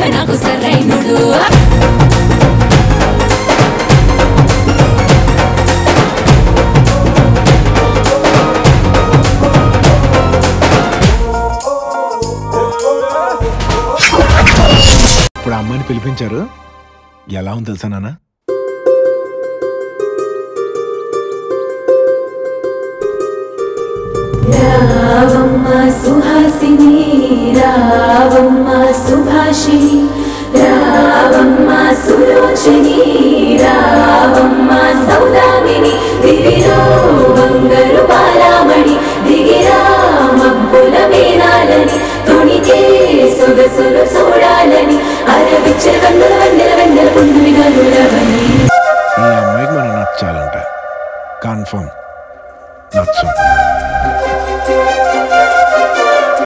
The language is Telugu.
నాకు సరైనడు ఇప్పుడు ఆ అమ్మాయిని పిలిపించారు ఎలా ఉంది తెలుసా నాన్న రావమ్మ సుహాసిని రావమ్మ సుభాషిణి రావమ్మ సులోచని రావమ్మ సౌదామిని దివిలో బంగారు బాలామణి దిగిరా మబ్బుల మేనాలని తొణికే సొగసులు చూడాలని అరవిచ్చల కన్నుల వెన్నెల వెన్నెల పున్నమిగా నులవని ఈ అమ్మాయికి మనం నచ్చాలంట కన్ఫర్మ్ నచ్చం